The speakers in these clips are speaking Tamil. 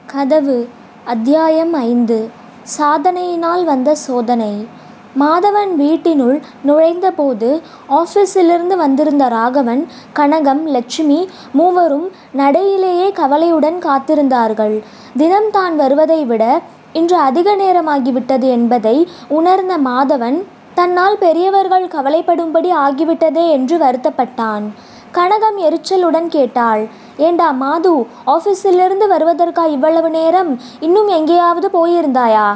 கதவு அத்தியாயம் ஐந்து சாதனையினால் வந்த சோதனை மாதவன் வீட்டினுள் நுழைந்தபோது ஆஃபீஸிலிருந்து வந்திருந்த ராகவன் கனகம் லட்சுமி மூவரும் நடையிலேயே கவலையுடன் காத்திருந்தார்கள் தினம் தான் வருவதை விட இன்று அதிக நேரமாகிவிட்டது என்பதை உணர்ந்த மாதவன் தன்னால் பெரியவர்கள் கவலைப்படும்படி ஆகிவிட்டதே என்று வருத்தப்பட்டான் கனகம் எரிச்சலுடன் கேட்டாள் ஏண்டா மாது ஆஃபீஸிலிருந்து வருவதற்கா இவ்வளவு நேரம் இன்னும் எங்கேயாவது போயிருந்தாயா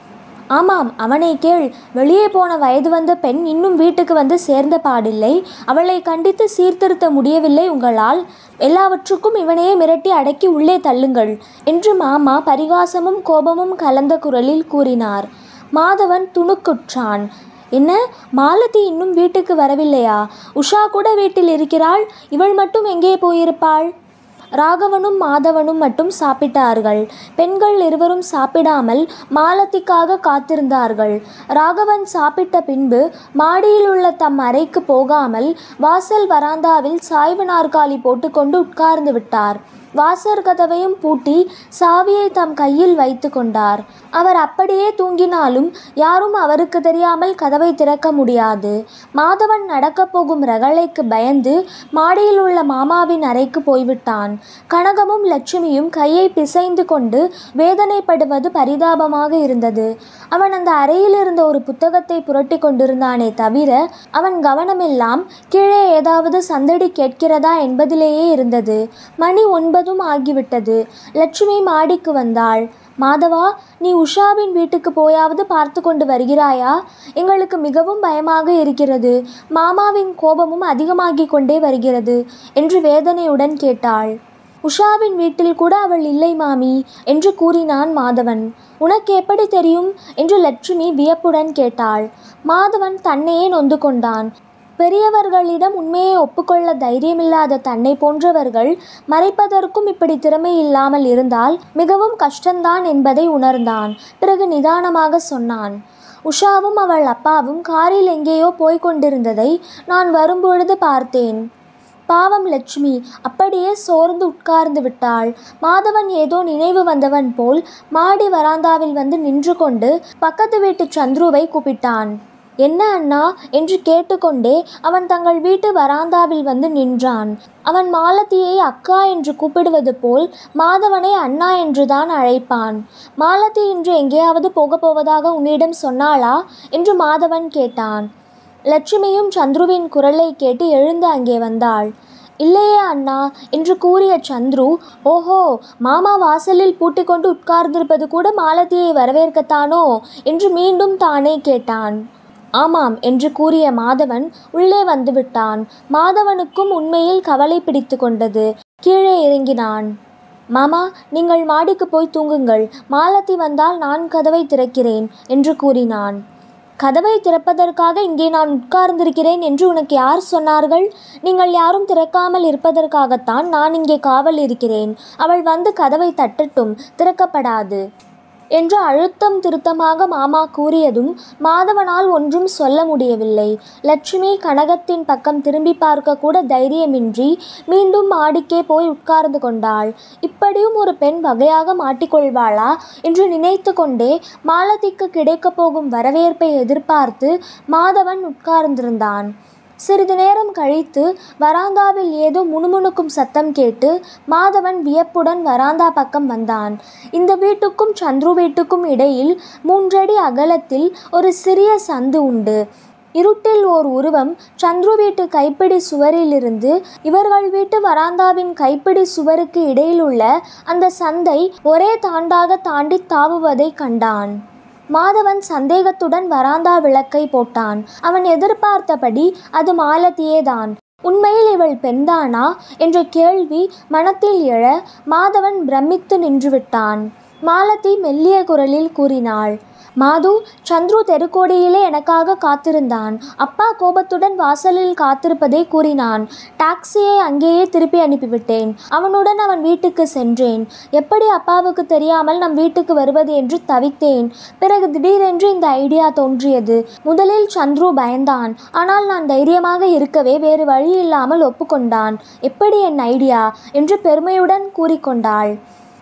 ஆமாம் அவனை கேள் வெளியே போன வயது வந்த பெண் இன்னும் வீட்டுக்கு வந்து சேர்ந்த பாடில்லை அவளை கண்டித்து சீர்திருத்த முடியவில்லை உங்களால் எல்லாவற்றுக்கும் இவனையே மிரட்டி அடக்கி உள்ளே தள்ளுங்கள் என்று மாமா பரிகாசமும் கோபமும் கலந்த குரலில் கூறினார் மாதவன் துணுக்குற்றான் என்ன மாலதி இன்னும் வீட்டுக்கு வரவில்லையா உஷா கூட வீட்டில் இருக்கிறாள் இவள் மட்டும் எங்கே போயிருப்பாள் ராகவனும் மாதவனும் மட்டும் சாப்பிட்டார்கள் பெண்கள் இருவரும் சாப்பிடாமல் மாலத்திக்காக காத்திருந்தார்கள் ராகவன் சாப்பிட்ட பின்பு மாடியில் உள்ள தம் அறைக்கு போகாமல் வாசல் வராந்தாவில் சாய்வு நாற்காலி போட்டுக்கொண்டு உட்கார்ந்து விட்டார் வாசர் கதவையும் பூட்டி சாவியை தம் கையில் வைத்து கொண்டார் அவர் அப்படியே தூங்கினாலும் யாரும் அவருக்கு தெரியாமல் கதவை திறக்க முடியாது மாதவன் நடக்கப் போகும் ரகளைக்கு பயந்து மாடியில் உள்ள மாமாவின் அறைக்கு போய்விட்டான் கனகமும் லட்சுமியும் கையை பிசைந்து கொண்டு வேதனைப்படுவது பரிதாபமாக இருந்தது அவன் அந்த அறையில் இருந்த ஒரு புத்தகத்தை புரட்டி கொண்டிருந்தானே தவிர அவன் கவனமெல்லாம் கீழே ஏதாவது சந்தடி கேட்கிறதா என்பதிலேயே இருந்தது மணி ஒன்பதும் ஆகிவிட்டது லட்சுமி மாடிக்கு வந்தாள் மாதவா நீ உஷாவின் வீட்டுக்கு போயாவது பார்த்து கொண்டு வருகிறாயா எங்களுக்கு மிகவும் பயமாக இருக்கிறது மாமாவின் கோபமும் அதிகமாகிக் கொண்டே வருகிறது என்று வேதனையுடன் கேட்டாள் உஷாவின் வீட்டில் கூட அவள் இல்லை மாமி என்று கூறினான் மாதவன் உனக்கு எப்படி தெரியும் என்று லட்சுமி வியப்புடன் கேட்டாள் மாதவன் தன்னையே நொந்து கொண்டான் பெரியவர்களிடம் உண்மையை ஒப்புக்கொள்ள தைரியமில்லாத தன்னை போன்றவர்கள் மறைப்பதற்கும் இப்படி திறமை இல்லாமல் இருந்தால் மிகவும் கஷ்டம்தான் என்பதை உணர்ந்தான் பிறகு நிதானமாக சொன்னான் உஷாவும் அவள் அப்பாவும் காரில் எங்கேயோ போய்க் கொண்டிருந்ததை நான் வரும்பொழுது பார்த்தேன் பாவம் லட்சுமி அப்படியே சோர்ந்து உட்கார்ந்து விட்டாள் மாதவன் ஏதோ நினைவு வந்தவன் போல் மாடி வராந்தாவில் வந்து நின்று கொண்டு பக்கத்து வீட்டு சந்துருவை கூப்பிட்டான் என்ன அண்ணா என்று கேட்டுக்கொண்டே அவன் தங்கள் வீட்டு வராந்தாவில் வந்து நின்றான் அவன் மாலதியை அக்கா என்று கூப்பிடுவது போல் மாதவனை அண்ணா என்றுதான் அழைப்பான் மாலதி இன்று எங்கேயாவது போகப் போவதாக உன்னிடம் சொன்னாளா என்று மாதவன் கேட்டான் லட்சுமியும் சந்துருவின் குரலை கேட்டு எழுந்து அங்கே வந்தாள் இல்லையே அண்ணா என்று கூறிய சந்துரு ஓஹோ மாமா வாசலில் பூட்டிக்கொண்டு உட்கார்ந்திருப்பது கூட மாலதியை வரவேற்கத்தானோ என்று மீண்டும் தானே கேட்டான் ஆமாம் என்று கூறிய மாதவன் உள்ளே வந்துவிட்டான் மாதவனுக்கும் உண்மையில் கவலை பிடித்து கொண்டது கீழே இறங்கினான் மாமா நீங்கள் மாடிக்கு போய் தூங்குங்கள் மாலதி வந்தால் நான் கதவை திறக்கிறேன் என்று கூறினான் கதவை திறப்பதற்காக இங்கே நான் உட்கார்ந்திருக்கிறேன் என்று உனக்கு யார் சொன்னார்கள் நீங்கள் யாரும் திறக்காமல் இருப்பதற்காகத்தான் நான் இங்கே காவல் இருக்கிறேன் அவள் வந்து கதவை தட்டட்டும் திறக்கப்படாது என்று அழுத்தம் திருத்தமாக மாமா கூறியதும் மாதவனால் ஒன்றும் சொல்ல முடியவில்லை லட்சுமி கனகத்தின் பக்கம் திரும்பி பார்க்க கூட தைரியமின்றி மீண்டும் மாடிக்கே போய் உட்கார்ந்து கொண்டாள் இப்படியும் ஒரு பெண் வகையாக மாட்டிக்கொள்வாளா என்று நினைத்து கொண்டே மாலதிக்கு கிடைக்கப் போகும் வரவேற்பை எதிர்பார்த்து மாதவன் உட்கார்ந்திருந்தான் சிறிது நேரம் கழித்து வராந்தாவில் ஏதோ முணுமுணுக்கும் சத்தம் கேட்டு மாதவன் வியப்புடன் வராந்தா பக்கம் வந்தான் இந்த வீட்டுக்கும் சந்துரு வீட்டுக்கும் இடையில் மூன்றடி அகலத்தில் ஒரு சிறிய சந்து உண்டு இருட்டில் ஓர் உருவம் சந்துரு வீட்டு கைப்பிடி சுவரிலிருந்து இவர்கள் வீட்டு வராந்தாவின் கைப்பிடி சுவருக்கு இடையிலுள்ள அந்த சந்தை ஒரே தாண்டாக தாண்டி தாவுவதை கண்டான் மாதவன் சந்தேகத்துடன் வராந்தா விளக்கை போட்டான் அவன் எதிர்பார்த்தபடி அது மாலதியேதான் உண்மையில் இவள் பெண்தானா என்ற கேள்வி மனத்தில் எழ மாதவன் பிரமித்து நின்றுவிட்டான் மாலதி மெல்லிய குரலில் கூறினாள் மாது சந்துரு தெருக்கோடியிலே எனக்காக காத்திருந்தான் அப்பா கோபத்துடன் வாசலில் காத்திருப்பதை கூறினான் டாக்ஸியை அங்கேயே திருப்பி அனுப்பிவிட்டேன் அவனுடன் அவன் வீட்டுக்கு சென்றேன் எப்படி அப்பாவுக்கு தெரியாமல் நம் வீட்டுக்கு வருவது என்று தவித்தேன் பிறகு திடீரென்று இந்த ஐடியா தோன்றியது முதலில் சந்துரு பயந்தான் ஆனால் நான் தைரியமாக இருக்கவே வேறு வழி இல்லாமல் ஒப்புக்கொண்டான் எப்படி என் ஐடியா என்று பெருமையுடன் கூறிக்கொண்டாள்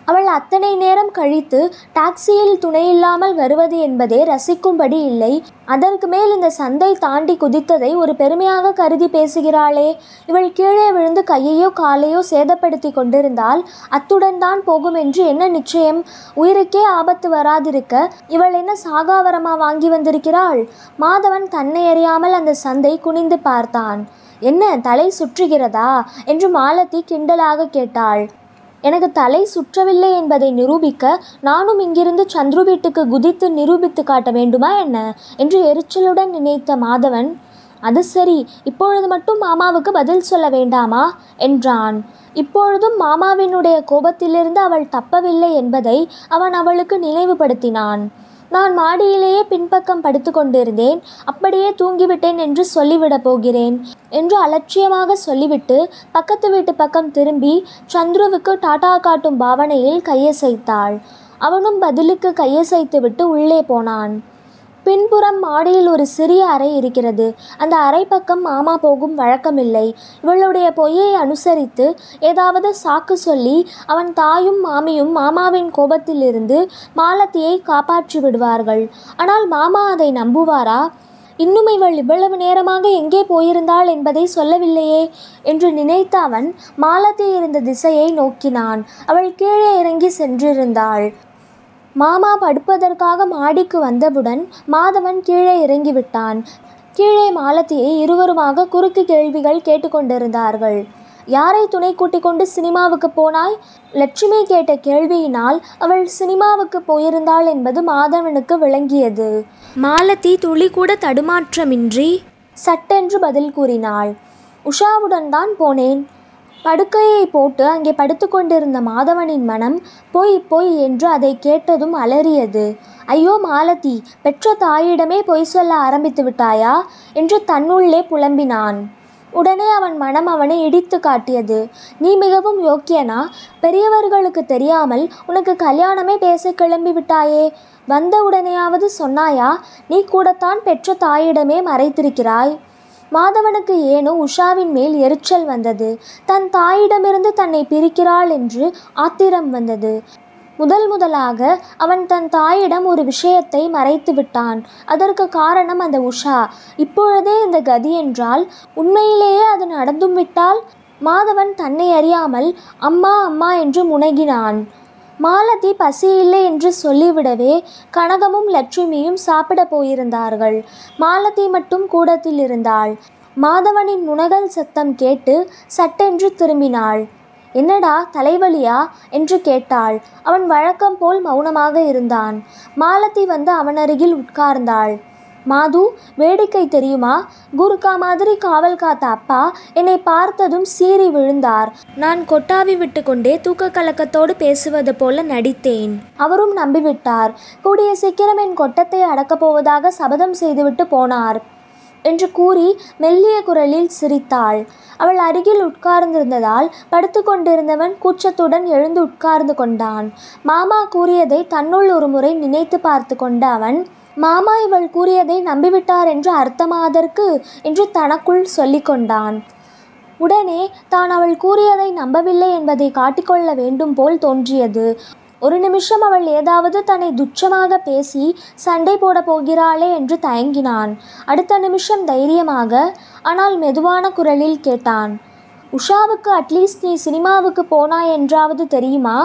அவள் அத்தனை நேரம் கழித்து டாக்ஸியில் துணையில்லாமல் வருவது என்பதே ரசிக்கும்படி இல்லை அதற்கு மேல் இந்த சந்தை தாண்டி குதித்ததை ஒரு பெருமையாக கருதி பேசுகிறாளே இவள் கீழே விழுந்து கையையோ காலையோ சேதப்படுத்தி கொண்டிருந்தால் அத்துடன் தான் போகும் என்று என்ன நிச்சயம் உயிருக்கே ஆபத்து வராதிருக்க இவள் என்ன சாகாவரமா வாங்கி வந்திருக்கிறாள் மாதவன் தன்னை அறியாமல் அந்த சந்தை குனிந்து பார்த்தான் என்ன தலை சுற்றுகிறதா என்று மாலதி கிண்டலாக கேட்டாள் எனக்கு தலை சுற்றவில்லை என்பதை நிரூபிக்க நானும் இங்கிருந்து சந்துரு வீட்டுக்கு குதித்து நிரூபித்து காட்ட வேண்டுமா என்ன என்று எரிச்சலுடன் நினைத்த மாதவன் அது சரி இப்பொழுது மட்டும் மாமாவுக்கு பதில் சொல்ல வேண்டாமா என்றான் இப்பொழுதும் மாமாவினுடைய கோபத்திலிருந்து அவள் தப்பவில்லை என்பதை அவன் அவளுக்கு நினைவுபடுத்தினான் நான் மாடியிலேயே பின்பக்கம் படுத்து கொண்டிருந்தேன் அப்படியே தூங்கிவிட்டேன் என்று சொல்லிவிடப் போகிறேன் என்று அலட்சியமாக சொல்லிவிட்டு பக்கத்து வீட்டு பக்கம் திரும்பி சந்துருவுக்கு டாடா காட்டும் பாவனையில் கையசைத்தாள் அவனும் பதிலுக்கு கையசைத்துவிட்டு உள்ளே போனான் பின்புறம் மாடியில் ஒரு சிறிய அறை இருக்கிறது அந்த அறை பக்கம் மாமா போகும் வழக்கமில்லை இவளுடைய பொய்யை அனுசரித்து ஏதாவது சாக்கு சொல்லி அவன் தாயும் மாமியும் மாமாவின் கோபத்திலிருந்து மாலத்தியை காப்பாற்றி விடுவார்கள் ஆனால் மாமா அதை நம்புவாரா இன்னும் இவள் இவ்வளவு நேரமாக எங்கே போயிருந்தாள் என்பதை சொல்லவில்லையே என்று நினைத்த அவன் மாலத்தி இருந்த திசையை நோக்கினான் அவள் கீழே இறங்கி சென்றிருந்தாள் மாமா படுப்பதற்காக மாடிக்கு வந்தவுடன் மாதவன் கீழே இறங்கிவிட்டான் கீழே மாலத்தியை இருவருமாக குறுக்கு கேள்விகள் கேட்டுக்கொண்டிருந்தார்கள் யாரை துணை கூட்டிக் கொண்டு சினிமாவுக்கு போனாய் லட்சுமி கேட்ட கேள்வியினால் அவள் சினிமாவுக்கு போயிருந்தாள் என்பது மாதவனுக்கு விளங்கியது மாலதி துளி கூட தடுமாற்றமின்றி சட்டென்று பதில் கூறினாள் உஷாவுடன் தான் போனேன் படுக்கையை போட்டு அங்கே படுத்துக்கொண்டிருந்த மாதவனின் மனம் பொய் பொய் என்று அதை கேட்டதும் அலறியது ஐயோ மாலதி பெற்ற தாயிடமே பொய் சொல்ல ஆரம்பித்து விட்டாயா என்று தன்னுள்ளே புலம்பினான் உடனே அவன் மனம் அவனை இடித்து காட்டியது நீ மிகவும் யோக்கியனா பெரியவர்களுக்கு தெரியாமல் உனக்கு கல்யாணமே பேச கிளம்பி விட்டாயே வந்த உடனேயாவது சொன்னாயா நீ கூடத்தான் பெற்ற தாயிடமே மறைத்திருக்கிறாய் மாதவனுக்கு ஏனோ உஷாவின் மேல் எரிச்சல் வந்தது தன் தாயிடமிருந்து தன்னை பிரிக்கிறாள் என்று ஆத்திரம் வந்தது முதல் முதலாக அவன் தன் தாயிடம் ஒரு விஷயத்தை மறைத்து விட்டான் அதற்கு காரணம் அந்த உஷா இப்பொழுதே இந்த கதி என்றால் உண்மையிலேயே அது நடந்தும் விட்டால் மாதவன் தன்னை அறியாமல் அம்மா அம்மா என்று முனகினான் மாலதி பசி இல்லை என்று சொல்லிவிடவே கனகமும் லட்சுமியும் சாப்பிட போயிருந்தார்கள் மாலதி மட்டும் கூடத்தில் இருந்தாள் மாதவனின் நுணகல் சத்தம் கேட்டு சட்டென்று திரும்பினாள் என்னடா தலைவலியா என்று கேட்டாள் அவன் வழக்கம் போல் மௌனமாக இருந்தான் மாலதி வந்து அவன் அருகில் உட்கார்ந்தாள் மாது வேடிக்கை தெரியுமா குருக்கா மாதிரி காவல் காத்த அப்பா என்னை பார்த்ததும் சீறி விழுந்தார் நான் கொட்டாவி விட்டு கொண்டே தூக்க கலக்கத்தோடு பேசுவது போல நடித்தேன் அவரும் நம்பிவிட்டார் கூடிய சீக்கிரம் என் கொட்டத்தை அடக்கப் போவதாக சபதம் செய்துவிட்டு போனார் என்று கூறி மெல்லிய குரலில் சிரித்தாள் அவள் அருகில் உட்கார்ந்திருந்ததால் படுத்து கொண்டிருந்தவன் கூச்சத்துடன் எழுந்து உட்கார்ந்து கொண்டான் மாமா கூறியதை தன்னுள் ஒரு முறை நினைத்து பார்த்து கொண்ட அவன் மாமா இவள் கூறியதை நம்பிவிட்டார் என்று அர்த்தமாதற்கு என்று தனக்குள் சொல்லிக்கொண்டான் உடனே தான் அவள் கூறியதை நம்பவில்லை என்பதை காட்டிக்கொள்ள வேண்டும் போல் தோன்றியது ஒரு நிமிஷம் அவள் ஏதாவது தன்னை துச்சமாக பேசி சண்டை போட போகிறாளே என்று தயங்கினான் அடுத்த நிமிஷம் தைரியமாக ஆனால் மெதுவான குரலில் கேட்டான் உஷாவுக்கு அட்லீஸ்ட் நீ சினிமாவுக்கு போனாய் என்றாவது தெரியுமா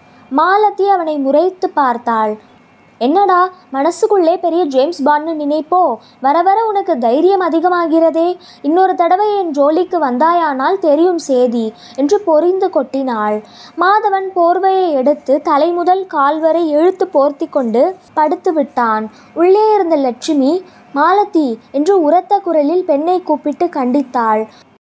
மாலதி அவனை முறைத்து பார்த்தாள் என்னடா மனசுக்குள்ளே பெரிய ஜேம்ஸ் பாண்ட்னு நினைப்போ வர வர உனக்கு தைரியம் அதிகமாகிறதே இன்னொரு தடவை என் ஜோலிக்கு வந்தாயானால் தெரியும் சேதி என்று பொறிந்து கொட்டினாள் மாதவன் போர்வையை எடுத்து தலை முதல் கால் வரை இழுத்து போர்த்தி கொண்டு படுத்து விட்டான் உள்ளே இருந்த லட்சுமி மாலதி என்று உரத்த குரலில் பெண்ணை கூப்பிட்டு கண்டித்தாள்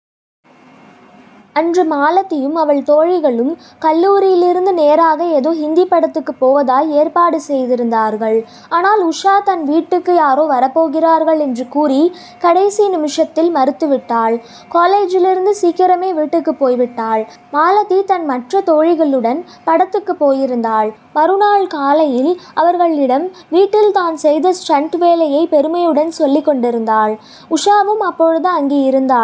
அன்று மாலதியும் அவள் தோழிகளும் கல்லூரியிலிருந்து நேராக ஏதோ ஹிந்தி படத்துக்கு போவதாய் ஏற்பாடு செய்திருந்தார்கள் ஆனால் உஷா தன் வீட்டுக்கு யாரோ வரப்போகிறார்கள் என்று கூறி கடைசி நிமிஷத்தில் மறுத்துவிட்டாள் காலேஜிலிருந்து சீக்கிரமே வீட்டுக்கு போய்விட்டாள் மாலதி தன் மற்ற தோழிகளுடன் படத்துக்கு போயிருந்தாள் மறுநாள் காலையில் அவர்களிடம் வீட்டில் தான் செய்த ஸ்டண்ட் வேலையை பெருமையுடன் சொல்லிக் கொண்டிருந்தாள் உஷாவும் அப்பொழுது அங்கே இருந்தாள்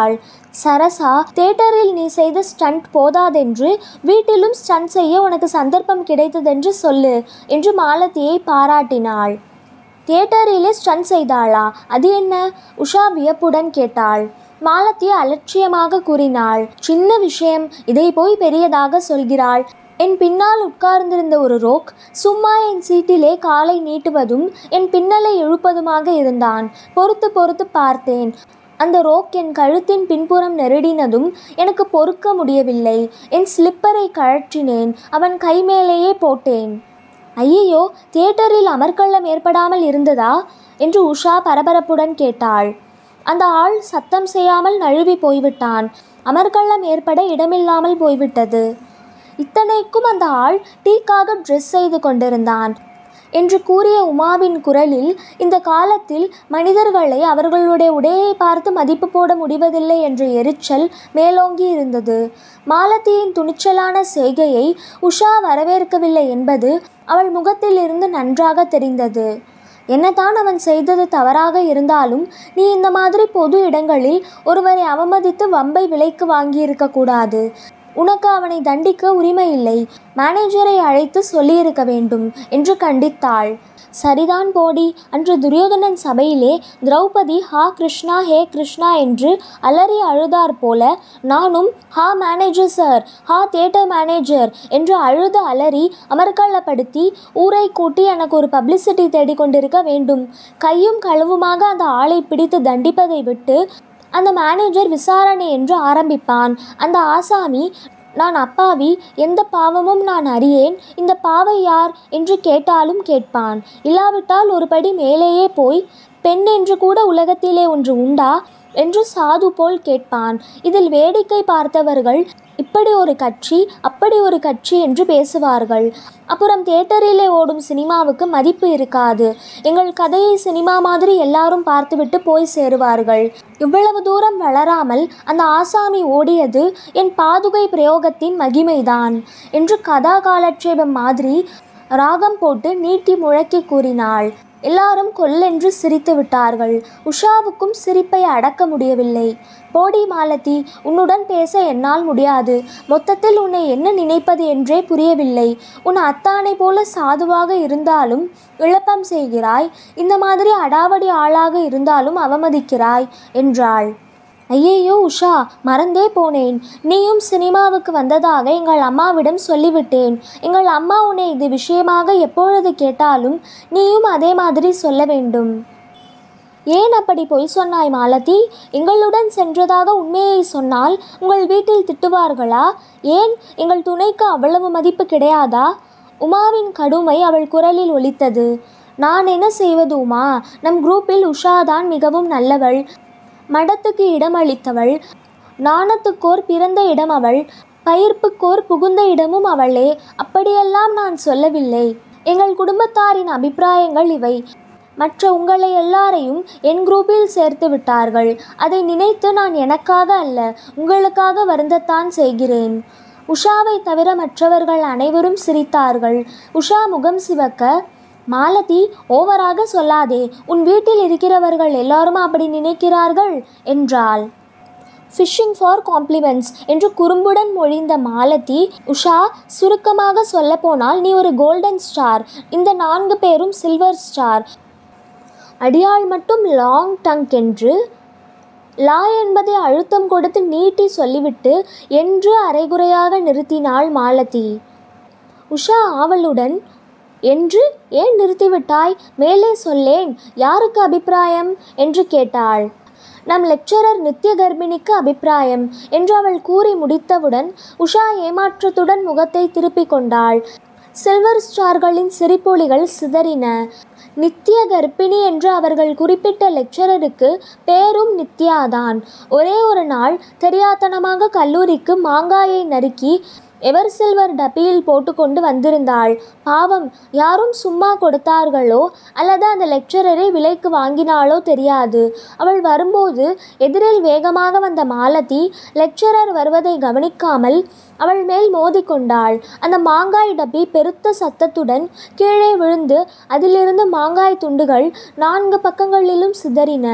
சரசா தேட்டரில் நீ செய்த ஸ்டண்ட் போதாதென்று வீட்டிலும் ஸ்டண்ட் செய்ய உனக்கு சந்தர்ப்பம் கிடைத்ததென்று சொல்லு என்று மாலதியை பாராட்டினாள் தியேட்டரிலே ஸ்டண்ட் செய்தாளா அது என்ன உஷா வியப்புடன் கேட்டாள் மாலதி அலட்சியமாக கூறினாள் சின்ன விஷயம் இதை போய் பெரியதாக சொல்கிறாள் என் பின்னால் உட்கார்ந்திருந்த ஒரு ரோக் சும்மா என் சீட்டிலே காலை நீட்டுவதும் என் பின்னலை இழுப்பதுமாக இருந்தான் பொறுத்து பொறுத்து பார்த்தேன் அந்த ரோக் என் கழுத்தின் பின்புறம் நெருடினதும் எனக்கு பொறுக்க முடியவில்லை என் ஸ்லிப்பரை கழற்றினேன் அவன் கை மேலேயே போட்டேன் ஐயையோ தியேட்டரில் அமர்க்களம் ஏற்படாமல் இருந்ததா என்று உஷா பரபரப்புடன் கேட்டாள் அந்த ஆள் சத்தம் செய்யாமல் நழுவி போய்விட்டான் அமர்க்களம் ஏற்பட இடமில்லாமல் போய்விட்டது இத்தனைக்கும் அந்த ஆள் டீக்காக ட்ரெஸ் செய்து கொண்டிருந்தான் என்று கூறிய உமாவின் குரலில் இந்த காலத்தில் மனிதர்களை அவர்களுடைய உடையை பார்த்து மதிப்பு போட முடிவதில்லை என்ற எரிச்சல் மேலோங்கி இருந்தது மாலதியின் துணிச்சலான செய்கையை உஷா வரவேற்கவில்லை என்பது அவள் முகத்திலிருந்து நன்றாக தெரிந்தது என்னதான் அவன் செய்தது தவறாக இருந்தாலும் நீ இந்த மாதிரி பொது இடங்களில் ஒருவரை அவமதித்து வம்பை விலைக்கு வாங்கியிருக்க கூடாது உனக்கு அவனை தண்டிக்க உரிமை இல்லை மேனேஜரை அழைத்து சொல்லியிருக்க வேண்டும் என்று கண்டித்தாள் சரிதான் போடி அன்று துரியோதனன் சபையிலே திரௌபதி ஹா கிருஷ்ணா ஹே கிருஷ்ணா என்று அலறி அழுதார் போல நானும் ஹா மேனேஜர் சார் ஹா தியேட்டர் மேனேஜர் என்று அழுது அலறி அமர்க்களப்படுத்தி ஊரை கூட்டி எனக்கு ஒரு பப்ளிசிட்டி தேடிக்கொண்டிருக்க வேண்டும் கையும் களவுமாக அந்த ஆளை பிடித்து தண்டிப்பதை விட்டு அந்த மேனேஜர் விசாரணை என்று ஆரம்பிப்பான் அந்த ஆசாமி நான் அப்பாவி எந்த பாவமும் நான் அறியேன் இந்த பாவை யார் என்று கேட்டாலும் கேட்பான் இல்லாவிட்டால் ஒரு படி மேலேயே போய் பெண் என்று கூட உலகத்திலே ஒன்று உண்டா என்று சாது போல் கேட்பான் இதில் வேடிக்கை பார்த்தவர்கள் இப்படி ஒரு கட்சி அப்படி ஒரு கட்சி என்று பேசுவார்கள் அப்புறம் தியேட்டரிலே ஓடும் சினிமாவுக்கு மதிப்பு இருக்காது எங்கள் கதையை சினிமா மாதிரி எல்லாரும் பார்த்துவிட்டு போய் சேருவார்கள் இவ்வளவு தூரம் வளராமல் அந்த ஆசாமி ஓடியது என் பாதுகை பிரயோகத்தின் மகிமைதான் என்று கதா காலட்சேபம் மாதிரி ராகம் போட்டு நீட்டி முழக்கி கூறினாள் எல்லாரும் கொல்லென்று சிரித்து விட்டார்கள் உஷாவுக்கும் சிரிப்பை அடக்க முடியவில்லை போடி மாலதி உன்னுடன் பேச என்னால் முடியாது மொத்தத்தில் உன்னை என்ன நினைப்பது என்றே புரியவில்லை உன் அத்தானை போல சாதுவாக இருந்தாலும் இழப்பம் செய்கிறாய் இந்த மாதிரி அடாவடி ஆளாக இருந்தாலும் அவமதிக்கிறாய் என்றாள் ஐயையோ உஷா மறந்தே போனேன் நீயும் சினிமாவுக்கு வந்ததாக எங்கள் அம்மாவிடம் சொல்லிவிட்டேன் எங்கள் அம்மா உன்னை இது விஷயமாக எப்பொழுது கேட்டாலும் நீயும் அதே மாதிரி சொல்ல வேண்டும் ஏன் அப்படி பொய் சொன்னாய் மாலதி எங்களுடன் சென்றதாக உண்மையை சொன்னால் உங்கள் வீட்டில் திட்டுவார்களா ஏன் எங்கள் துணைக்கு அவ்வளவு மதிப்பு கிடையாதா உமாவின் கடுமை அவள் குரலில் ஒலித்தது நான் என்ன செய்வது உமா நம் குரூப்பில் உஷாதான் மிகவும் நல்லவள் மடத்துக்கு இடமளித்தவள் நாணத்துக்கோர் பிறந்த இடம் அவள் பயிர்ப்புக்கோர் புகுந்த இடமும் அவளே அப்படியெல்லாம் நான் சொல்லவில்லை எங்கள் குடும்பத்தாரின் அபிப்பிராயங்கள் இவை மற்ற உங்களை எல்லாரையும் என் குரூப்பில் சேர்த்து விட்டார்கள் அதை நினைத்து நான் எனக்காக அல்ல உங்களுக்காக வருந்தத்தான் செய்கிறேன் உஷாவை தவிர மற்றவர்கள் அனைவரும் சிரித்தார்கள் உஷா முகம் சிவக்க மாலதி ஓவராக சொல்லாதே உன் வீட்டில் இருக்கிறவர்கள் எல்லாரும் அப்படி நினைக்கிறார்கள் என்றாள் ஃபிஷிங் ஃபார் காம்ப்ளிமெண்ட்ஸ் என்று குறும்புடன் மொழிந்த மாலதி உஷா சுருக்கமாக சொல்லப்போனால் நீ ஒரு கோல்டன் ஸ்டார் இந்த நான்கு பேரும் சில்வர் ஸ்டார் அடியாள் மட்டும் லாங் டங் என்று லா என்பதை அழுத்தம் கொடுத்து நீட்டி சொல்லிவிட்டு என்று அரைகுறையாக நிறுத்தினாள் மாலதி உஷா ஆவலுடன் என்று ஏன் நிறுத்திவிட்டாய் மேலே சொல்லேன் யாருக்கு அபிப்பிராயம் என்று கேட்டாள் நம் லெக்சரர் நித்திய கர்ப்பிணிக்கு அபிப்பிராயம் என்று அவள் கூறி முடித்தவுடன் உஷா ஏமாற்றத்துடன் முகத்தை திருப்பிக் கொண்டாள் சில்வர் ஸ்டார்களின் சிரிப்பொலிகள் சிதறின நித்திய கர்ப்பிணி என்று அவர்கள் குறிப்பிட்ட லெக்சரருக்கு பேரும் நித்யாதான் ஒரே ஒரு நாள் தெரியாத்தனமாக கல்லூரிக்கு மாங்காயை நறுக்கி எவர் சில்வர் டப்பியில் போட்டுக்கொண்டு வந்திருந்தாள் பாவம் யாரும் சும்மா கொடுத்தார்களோ அல்லது அந்த லெக்சரரை விலைக்கு வாங்கினாளோ தெரியாது அவள் வரும்போது எதிரில் வேகமாக வந்த மாலதி லெக்சரர் வருவதை கவனிக்காமல் அவள் மேல் மோதிக்கொண்டாள் அந்த மாங்காய் டப்பி பெருத்த சத்தத்துடன் கீழே விழுந்து அதிலிருந்து மாங்காய் துண்டுகள் நான்கு பக்கங்களிலும் சிதறின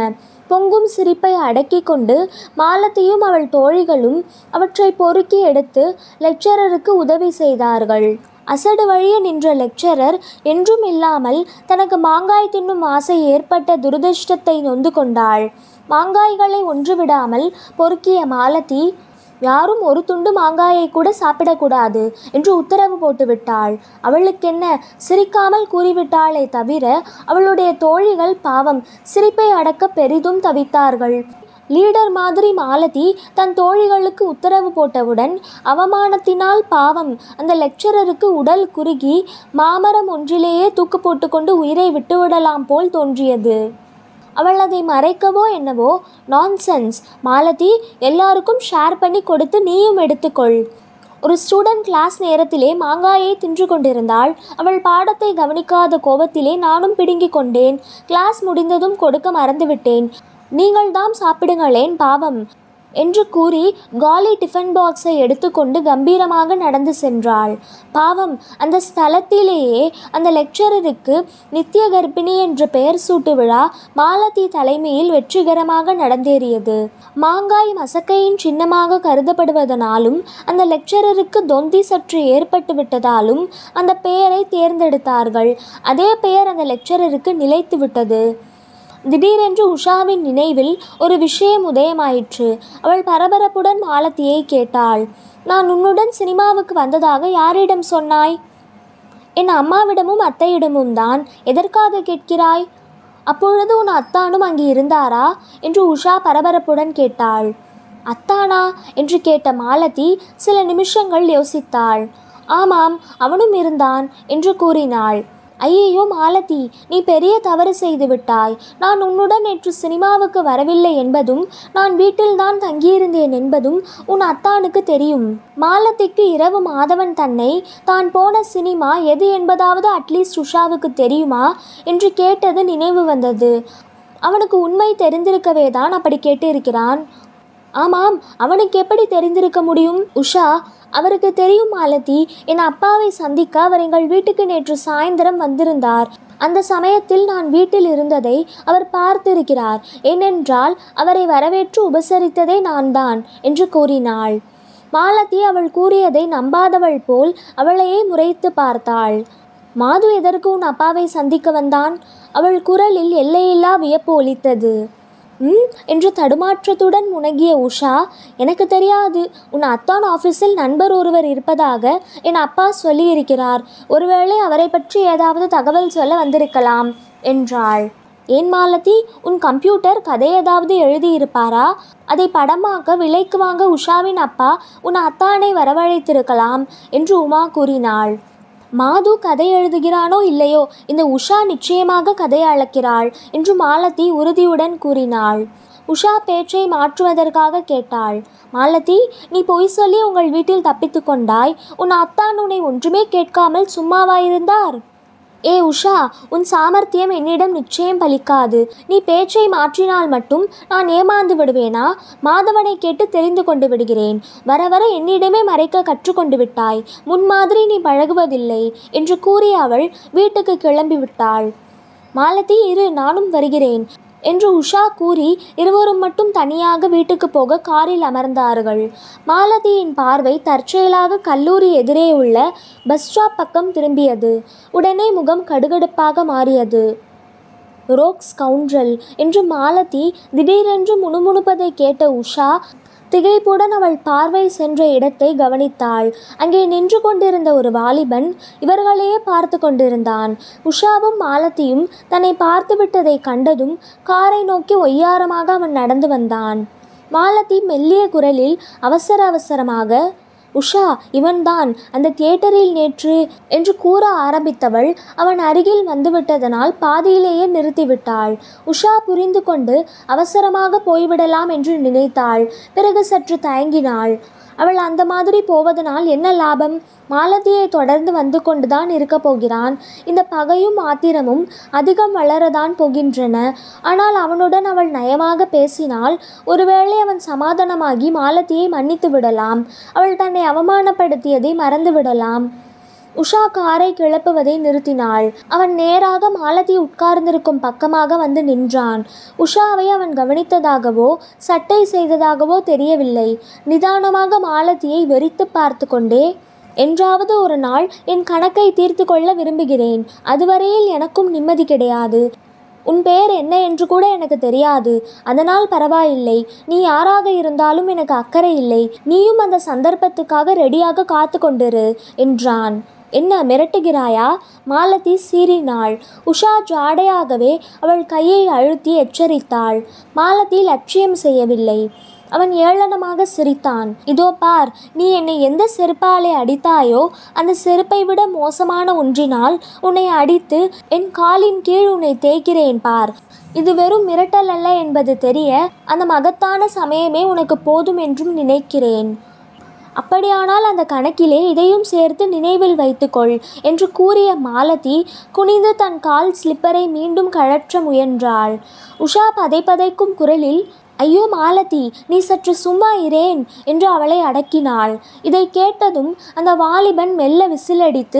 பொங்கும் சிரிப்பை அடக்கிக் கொண்டு மாலத்தியும் அவள் தோழிகளும் அவற்றை பொறுக்கி எடுத்து லெக்சரருக்கு உதவி செய்தார்கள் அசடு வழிய நின்ற லெக்சரர் என்றும் இல்லாமல் தனக்கு மாங்காய் தின்னும் ஆசை ஏற்பட்ட துரதிர்ஷ்டத்தை நொந்து கொண்டாள் மாங்காய்களை ஒன்று விடாமல் பொறுக்கிய மாலதி யாரும் ஒரு துண்டு மாங்காயை கூட சாப்பிடக்கூடாது என்று உத்தரவு போட்டுவிட்டாள் அவளுக்கென்ன சிரிக்காமல் கூறிவிட்டாளே தவிர அவளுடைய தோழிகள் பாவம் சிரிப்பை அடக்க பெரிதும் தவித்தார்கள் லீடர் மாதிரி மாலதி தன் தோழிகளுக்கு உத்தரவு போட்டவுடன் அவமானத்தினால் பாவம் அந்த லெக்சரருக்கு உடல் குறுகி மாமரம் ஒன்றிலேயே தூக்கு போட்டுக்கொண்டு உயிரை விட்டுவிடலாம் போல் தோன்றியது அவள் அதை மறைக்கவோ என்னவோ நான்சென்ஸ் மாலதி எல்லாருக்கும் ஷேர் பண்ணி கொடுத்து நீயும் எடுத்துக்கொள் ஒரு ஸ்டூடெண்ட் கிளாஸ் நேரத்திலே மாங்காயை தின்று கொண்டிருந்தாள் அவள் பாடத்தை கவனிக்காத கோபத்திலே நானும் பிடுங்கிக் கொண்டேன் கிளாஸ் முடிந்ததும் கொடுக்க மறந்துவிட்டேன் நீங்கள்தாம் சாப்பிடுங்களேன் பாவம் என்று கூறி காலி டிஃபன் பாக்ஸை எடுத்துக்கொண்டு கம்பீரமாக நடந்து சென்றாள் பாவம் அந்த ஸ்தலத்திலேயே அந்த லெக்சரருக்கு நித்திய கர்ப்பிணி என்ற பெயர் சூட்டு விழா மாலதி தலைமையில் வெற்றிகரமாக நடந்தேறியது மாங்காய் மசக்கையின் சின்னமாக கருதப்படுவதனாலும் அந்த லெக்சரருக்கு தொந்தி சற்று ஏற்பட்டு விட்டதாலும் அந்த பெயரை தேர்ந்தெடுத்தார்கள் அதே பெயர் அந்த லெக்சரருக்கு நிலைத்து விட்டது திடீரென்று உஷாவின் நினைவில் ஒரு விஷயம் உதயமாயிற்று அவள் பரபரப்புடன் மாலத்தியை கேட்டாள் நான் உன்னுடன் சினிமாவுக்கு வந்ததாக யாரிடம் சொன்னாய் என் அம்மாவிடமும் அத்தையிடமும் தான் எதற்காக கேட்கிறாய் அப்பொழுது உன் அத்தானும் அங்கே இருந்தாரா என்று உஷா பரபரப்புடன் கேட்டாள் அத்தானா என்று கேட்ட மாலதி சில நிமிஷங்கள் யோசித்தாள் ஆமாம் அவனும் இருந்தான் என்று கூறினாள் ஐயையோ மாலதி நீ பெரிய தவறு செய்து விட்டாய் நான் உன்னுடன் நேற்று சினிமாவுக்கு வரவில்லை என்பதும் நான் வீட்டில்தான் தங்கியிருந்தேன் என்பதும் உன் அத்தானுக்கு தெரியும் மாலதிக்கு இரவு மாதவன் தன்னை தான் போன சினிமா எது என்பதாவது அட்லீஸ்ட் உஷாவுக்கு தெரியுமா என்று கேட்டது நினைவு வந்தது அவனுக்கு உண்மை தெரிந்திருக்கவே தான் அப்படி கேட்டிருக்கிறான் ஆமாம் அவனுக்கு எப்படி தெரிந்திருக்க முடியும் உஷா அவருக்கு தெரியும் மாலதி என் அப்பாவை சந்திக்க அவர் எங்கள் வீட்டுக்கு நேற்று சாயந்தரம் வந்திருந்தார் அந்த சமயத்தில் நான் வீட்டில் இருந்ததை அவர் பார்த்திருக்கிறார் ஏனென்றால் அவரை வரவேற்று உபசரித்ததே நான் தான் என்று கூறினாள் மாலதி அவள் கூறியதை நம்பாதவள் போல் அவளையே முறைத்து பார்த்தாள் மாது எதற்கு உன் அப்பாவை சந்திக்க வந்தான் அவள் குரலில் எல்லையில்லா வியப்பு ஒலித்தது ம் என்று தடுமாற்றத்துடன் முனகிய உஷா எனக்கு தெரியாது உன் அத்தான் ஆஃபீஸில் நண்பர் ஒருவர் இருப்பதாக என் அப்பா சொல்லியிருக்கிறார் ஒருவேளை அவரை பற்றி ஏதாவது தகவல் சொல்ல வந்திருக்கலாம் என்றாள் ஏன் மாலதி உன் கம்ப்யூட்டர் கதை ஏதாவது எழுதியிருப்பாரா அதை படமாக்க விலைக்கு வாங்க உஷாவின் அப்பா உன் அத்தானை வரவழைத்திருக்கலாம் என்று உமா கூறினாள் மாது கதை எழுதுகிறானோ இல்லையோ இந்த உஷா நிச்சயமாக கதை அளக்கிறாள் என்று மாலதி உறுதியுடன் கூறினாள் உஷா பேச்சை மாற்றுவதற்காக கேட்டாள் மாலதி நீ பொய் சொல்லி உங்கள் வீட்டில் தப்பித்து கொண்டாய் உன் அத்தான் உன்னை ஒன்றுமே கேட்காமல் சும்மாவாயிருந்தார் ஏ உஷா உன் சாமர்த்தியம் என்னிடம் நிச்சயம் பலிக்காது நீ பேச்சை மாற்றினால் மட்டும் நான் ஏமாந்து விடுவேனா மாதவனை கேட்டு தெரிந்து கொண்டு விடுகிறேன் வர வர என்னிடமே மறைக்க கற்றுக்கொண்டு விட்டாய் முன்மாதிரி நீ பழகுவதில்லை என்று கூறிய அவள் வீட்டுக்கு கிளம்பி விட்டாள் மாலதி இரு நானும் வருகிறேன் என்று உஷா கூறி இருவரும் மட்டும் தனியாக வீட்டுக்கு போக காரில் அமர்ந்தார்கள் மாலதியின் பார்வை தற்செயலாக கல்லூரி எதிரே உள்ள பஸ் ஸ்டாப் பக்கம் திரும்பியது உடனே முகம் கடுகடுப்பாக மாறியது ரோக்ஸ் கவுண்ட்ரல் என்று மாலதி திடீரென்று முணுமுணுப்பதை கேட்ட உஷா திகைப்புடன் அவள் பார்வை சென்ற இடத்தை கவனித்தாள் அங்கே நின்று கொண்டிருந்த ஒரு வாலிபன் இவர்களையே பார்த்து கொண்டிருந்தான் உஷாவும் மாலத்தியும் தன்னை பார்த்துவிட்டதை கண்டதும் காரை நோக்கி ஒய்யாரமாக அவன் நடந்து வந்தான் மாலதி மெல்லிய குரலில் அவசர அவசரமாக உஷா இவன்தான் அந்த தியேட்டரில் நேற்று என்று கூற ஆரம்பித்தவள் அவன் அருகில் வந்துவிட்டதனால் பாதியிலேயே நிறுத்திவிட்டாள் உஷா புரிந்து கொண்டு அவசரமாக போய்விடலாம் என்று நினைத்தாள் பிறகு சற்று தயங்கினாள் அவள் அந்த மாதிரி போவதனால் என்ன லாபம் மாலதியை தொடர்ந்து வந்து கொண்டுதான் இருக்கப் போகிறான் இந்த பகையும் ஆத்திரமும் அதிகம் வளரதான் போகின்றன ஆனால் அவனுடன் அவள் நயமாக பேசினால் ஒருவேளை அவன் சமாதானமாகி மாலதியை மன்னித்து விடலாம் அவள் தன்னை அவமானப்படுத்தியதை மறந்து விடலாம் உஷா காரை கிளப்புவதை நிறுத்தினாள் அவன் நேராக மாலதி உட்கார்ந்திருக்கும் பக்கமாக வந்து நின்றான் உஷாவை அவன் கவனித்ததாகவோ சட்டை செய்ததாகவோ தெரியவில்லை நிதானமாக மாலதியை வெறித்து பார்த்து கொண்டே என்றாவது ஒரு நாள் என் கணக்கை தீர்த்து கொள்ள விரும்புகிறேன் அதுவரையில் எனக்கும் நிம்மதி கிடையாது உன் பெயர் என்ன என்று கூட எனக்கு தெரியாது அதனால் பரவாயில்லை நீ யாராக இருந்தாலும் எனக்கு அக்கறை இல்லை நீயும் அந்த சந்தர்ப்பத்துக்காக ரெடியாக காத்து கொண்டிரு என்றான் என்ன மிரட்டுகிறாயா மாலதி சீறினாள் உஷா ஜாடையாகவே அவள் கையை அழுத்தி எச்சரித்தாள் மாலதி லட்சியம் செய்யவில்லை அவன் ஏளனமாக சிரித்தான் இதோ பார் நீ என்னை எந்த செருப்பாலே அடித்தாயோ அந்த செருப்பை விட மோசமான ஒன்றினால் உன்னை அடித்து என் காலின் கீழ் உன்னை தேய்க்கிறேன் பார் இது வெறும் மிரட்டல் அல்ல என்பது தெரிய அந்த மகத்தான சமயமே உனக்கு போதும் என்றும் நினைக்கிறேன் அப்படியானால் அந்த கணக்கிலே இதையும் சேர்த்து நினைவில் வைத்துக்கொள் என்று கூறிய மாலதி குனிந்து தன் கால் ஸ்லிப்பரை மீண்டும் கழற்ற முயன்றாள் உஷா பதைபதைக்கும் குரலில் ஐயோ மாலதி நீ சற்று சும்மா இரேன் என்று அவளை அடக்கினாள் இதை கேட்டதும் அந்த வாலிபன் மெல்ல விசிலடித்து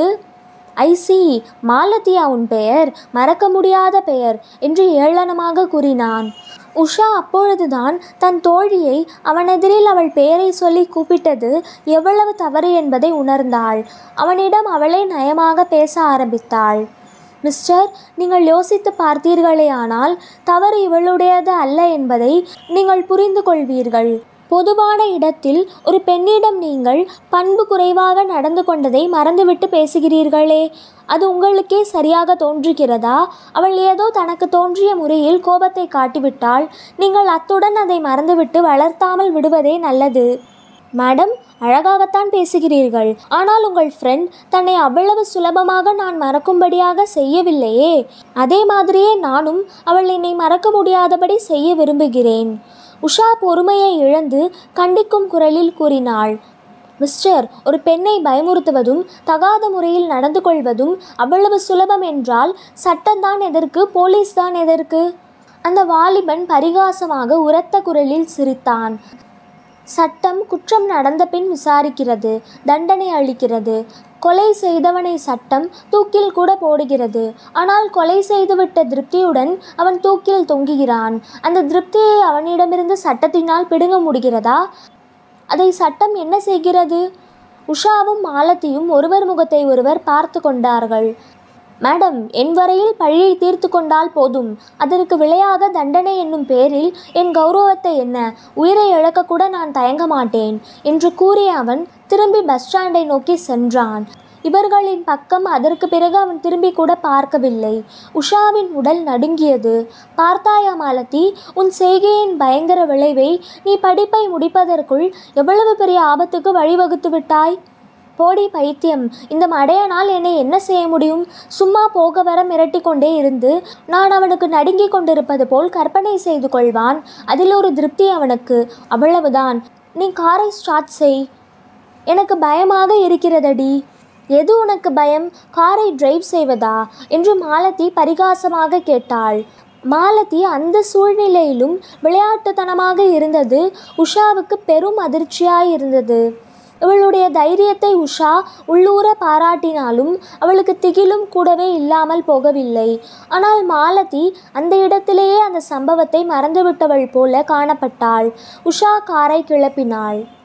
ஐசி மாலதியா உன் பெயர் மறக்க முடியாத பெயர் என்று ஏளனமாக கூறினான் உஷா அப்பொழுதுதான் தன் தோழியை அவனெதிரில் அவள் பெயரை சொல்லி கூப்பிட்டது எவ்வளவு தவறு என்பதை உணர்ந்தாள் அவனிடம் அவளே நயமாக பேச ஆரம்பித்தாள் மிஸ்டர் நீங்கள் யோசித்து பார்த்தீர்களேயானால் தவறு இவளுடையது அல்ல என்பதை நீங்கள் புரிந்து கொள்வீர்கள் பொதுவான இடத்தில் ஒரு பெண்ணிடம் நீங்கள் பண்பு குறைவாக நடந்து கொண்டதை மறந்துவிட்டு பேசுகிறீர்களே அது உங்களுக்கே சரியாக தோன்றுகிறதா அவள் ஏதோ தனக்கு தோன்றிய முறையில் கோபத்தை காட்டிவிட்டால் நீங்கள் அத்துடன் அதை மறந்துவிட்டு வளர்த்தாமல் விடுவதே நல்லது மேடம் அழகாகத்தான் பேசுகிறீர்கள் ஆனால் உங்கள் ஃப்ரெண்ட் தன்னை அவ்வளவு சுலபமாக நான் மறக்கும்படியாக செய்யவில்லையே அதே மாதிரியே நானும் அவள் என்னை மறக்க முடியாதபடி செய்ய விரும்புகிறேன் உஷா பொறுமையை இழந்து கண்டிக்கும் குரலில் கூறினாள் மிஸ்டர் ஒரு பெண்ணை பயமுறுத்துவதும் தகாத முறையில் நடந்து கொள்வதும் அவ்வளவு சுலபம் என்றால் சட்டம்தான் எதற்கு போலீஸ் தான் எதற்கு அந்த வாலிபன் பரிகாசமாக உரத்த குரலில் சிரித்தான் சட்டம் குற்றம் நடந்த பின் விசாரிக்கிறது தண்டனை அளிக்கிறது கொலை செய்தவனை சட்டம் தூக்கில் கூட போடுகிறது ஆனால் கொலை செய்துவிட்ட திருப்தியுடன் அவன் தூக்கில் தொங்குகிறான் அந்த திருப்தியை அவனிடமிருந்து சட்டத்தினால் பிடுங்க முடிகிறதா அதை சட்டம் என்ன செய்கிறது உஷாவும் மாலத்தியும் ஒருவர் முகத்தை ஒருவர் பார்த்து கொண்டார்கள் மேடம் என் வரையில் பழியை தீர்த்து கொண்டால் போதும் அதற்கு விளையாக தண்டனை என்னும் பேரில் என் கௌரவத்தை என்ன உயிரை இழக்கக்கூட நான் தயங்க மாட்டேன் என்று கூறிய அவன் திரும்பி பஸ் ஸ்டாண்டை நோக்கி சென்றான் இவர்களின் பக்கம் அதற்கு பிறகு அவன் திரும்பி கூட பார்க்கவில்லை உஷாவின் உடல் நடுங்கியது பார்த்தாயா மாலதி உன் செய்கையின் பயங்கர விளைவை நீ படிப்பை முடிப்பதற்குள் எவ்வளவு பெரிய ஆபத்துக்கு வழிவகுத்து விட்டாய் போடி பைத்தியம் இந்த மடையனால் என்னை என்ன செய்ய முடியும் சும்மா போக வர மிரட்டி கொண்டே இருந்து நான் அவனுக்கு நடுங்கிக் கொண்டிருப்பது போல் கற்பனை செய்து கொள்வான் அதில் ஒரு திருப்தி அவனுக்கு அவ்வளவுதான் நீ காரை ஸ்டார்ட் செய் எனக்கு பயமாக இருக்கிறதடி எது உனக்கு பயம் காரை டிரைவ் செய்வதா என்று மாலதி பரிகாசமாக கேட்டாள் மாலதி அந்த சூழ்நிலையிலும் விளையாட்டுத்தனமாக இருந்தது உஷாவுக்கு பெரும் அதிர்ச்சியாய் இருந்தது இவளுடைய தைரியத்தை உஷா உள்ளூர பாராட்டினாலும் அவளுக்கு திகிலும் கூடவே இல்லாமல் போகவில்லை ஆனால் மாலதி அந்த இடத்திலேயே அந்த சம்பவத்தை மறந்துவிட்டவள் போல காணப்பட்டாள் உஷா காரை கிளப்பினாள்